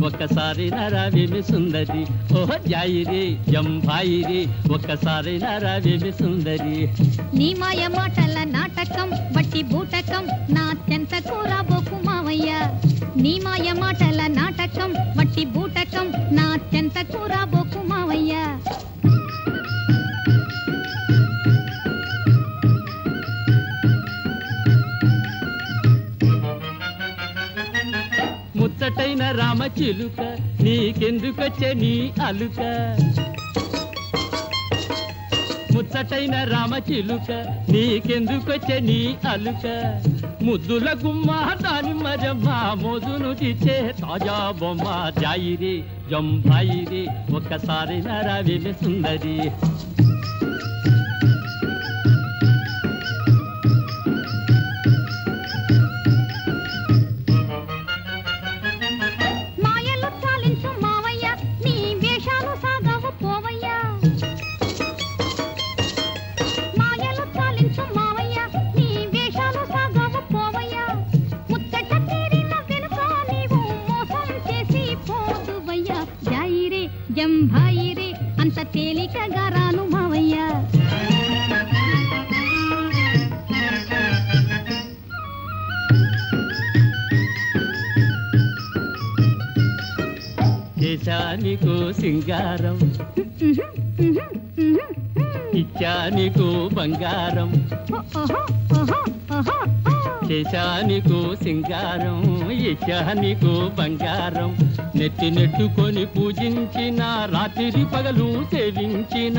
ఒక్కసారి నరావేమి సుందరి ఓహో జాయిరి జంభాయిరి ఒక్కసారి నరావేమి సుందరి నీ మాయ మాటల నాటకం బట్టి బూటకం నా చెంతకు రాబోకు మావయ్య నీ మాయ మాటల నాటకం బట్టి బూటకం నా చెంతకు రాబోకు మావయ్య ముచ్చటైన రామ చిలుక నీకెందుకొచ్చే నీ అలుక ముచ్చటైన రామ చిలుక నీకెందుకొచ్చే నీ అలుక ముద్దుల గుమ్మ దాని మరమ్మ మోజును తీచే తాజా బొమ్మ జాయిరి జంభాయిరి ఒక్కసారి నరావేమి సుందరి మాయలు చాలించు మావయ్య నీ వేషాలు సాగవు పోవయ్య మాయలు చాలించు మావయ్య నీ వేషాలు సాగవు పోవయ్య ముచ్చట తీరిన వెనుక నీవు మోసం చేసి పోదువయ్య జాయిరే జంభాయిరే అంత తేలికగా రాను మావయ్య దేశానికో సింగారం ఇచ్చానికో బంగారం చేశానికో సింగారం ఇచ్చానికో బంగారం నెత్తి నెట్టుకొని పూజించిన రాత్రి పగలు సేవించిన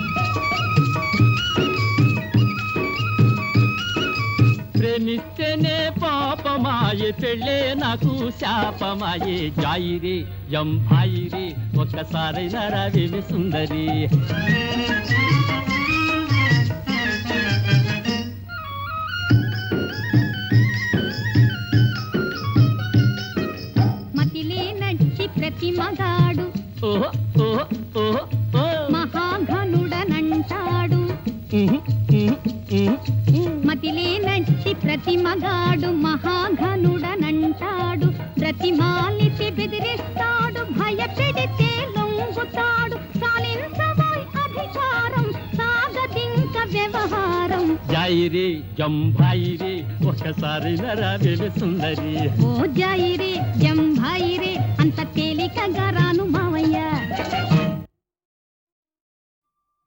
ప్రేమిస్తేనే పాపమాయే పెళ్ళే నాకు శాపమాయే జాయిరే జంభాయిరే ఒక్కసారి నరవేమి సుందరి మతిలే నచ్చి ప్రతి మగాడు ఓహో ఓహో ఓహో ఓ మహాఘనుడనంటాడు ఉహు, ఉహు, ఉహు, ఉహు. మతిలే నచ్చి ప్రతి మగాడు మహాఘనుడనంటాడు ప్రతిమాలిసి బెదిరిస్తాడు భయపెడితే లొంగుతాడు సాలించబోయ్ అధికారం సాగదింక వ్యవహారం జాయిరే జంభాయిరే ఒక్కసారి నరవేమి సుందరి ఓ జాయిరే జంభాయిరే అంత తేలికగా రా